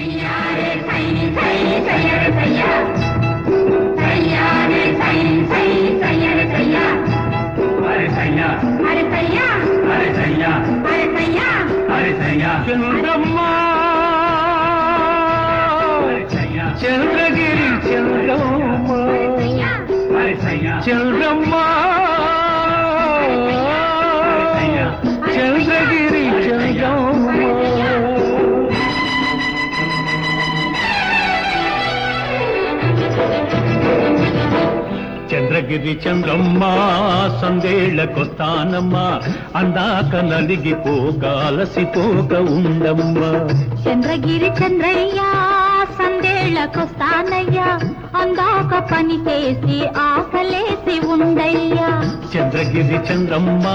సయ్యారే సై సై సయ్యరే సయ్యా సయ్యారే సై సై సయ్యరే సయ్యా అరే సయ్యా అరే సయ్యా అరే సయ్యా అరే సయ్యా అరే సయ్యా చంద్రమ్మ అరే సయ్యా చంద్రగిరి చంద్రమ్మ సయ్యా అరే సయ్యా చంద్రమ్మ చంద్రగిరి చంద్రమ్మ చంద్రగిరి చంద్రమ్మ సందేళ్లకొస్తానమ్మ అందాక నలిగిపోక అలసిపోక ఉండమ్మ చంద్రగిరి చంద్రయ్య సందేళ్లకొస్తానయ్యా అందాక పని చేసి ఆకలేసి ఉండయ్యా చంద్రగిరి చంద్రమ్మ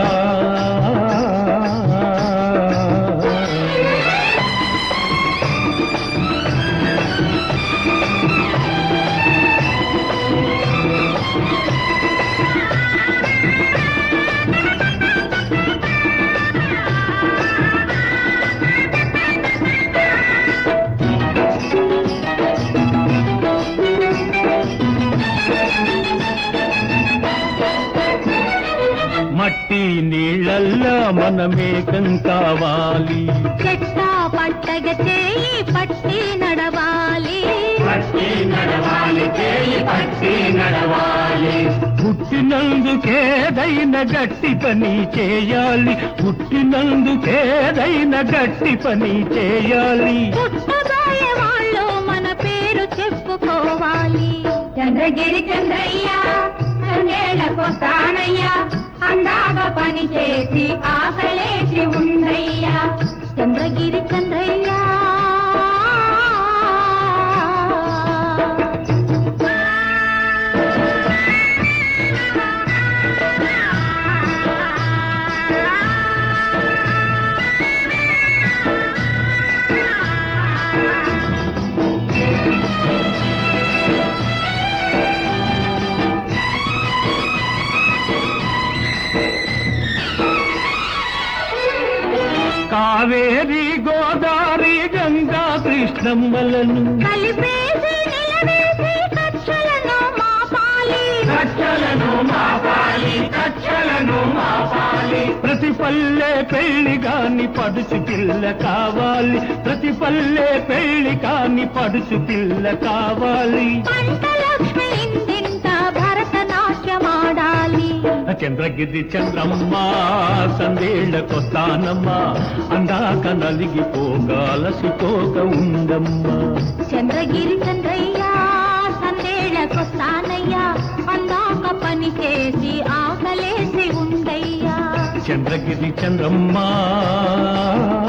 మట్టి నీళ్ళల్లా మనమేకం కావాలి చెట్ట పట్టగ చేయి పట్టి నడవాలి పట్టి నడవాలి చేయి పట్టి నడవాలి పుట్టినందుకేదైన గట్టి పని చేయాలి పుట్టినందుకేదైన గట్టి పని చేయాలి పుట్టబోయే వాళ్ళు మన పేరు చెప్పుకోవాలి చంద్రగిరి చంద్రయ్య చంద్రేళ్ళకొస్తానయ్యా అందాక పని చేసి ఆకలేసి ఉండయ్యా చంద్రగిరి చంద్రయ్య కావేరి గోదావరి గంగా కృష్ణమ్మలను కలిపేసి నిలవేసి కక్షలను మాపాలి కచ్చలను మాపాలి కచ్చలను మాపాలి ప్రతి పల్లె పెళ్లి కాని పడుచు పిల్ల కావాలి ప్రతి పల్లె పెళ్లి కాని పడుచు పిల్ల కావాలి పంట లక్ష్మి ఇందింత భరతనాట్యమాడాలి చంద్రగిరి చంద్రమ్మ సందేళ్లకొస్తానమ్మ అందాక నలిగిపోగా అలసిపోక ఉండమ్మ చంద్రగిరి చంద్రయ్య సందేళ్లకొస్తానయ్యా అందాక పని చేసి ఆకలేసి ఉండయ్యా చంద్రగిరి చంద్రమ్మ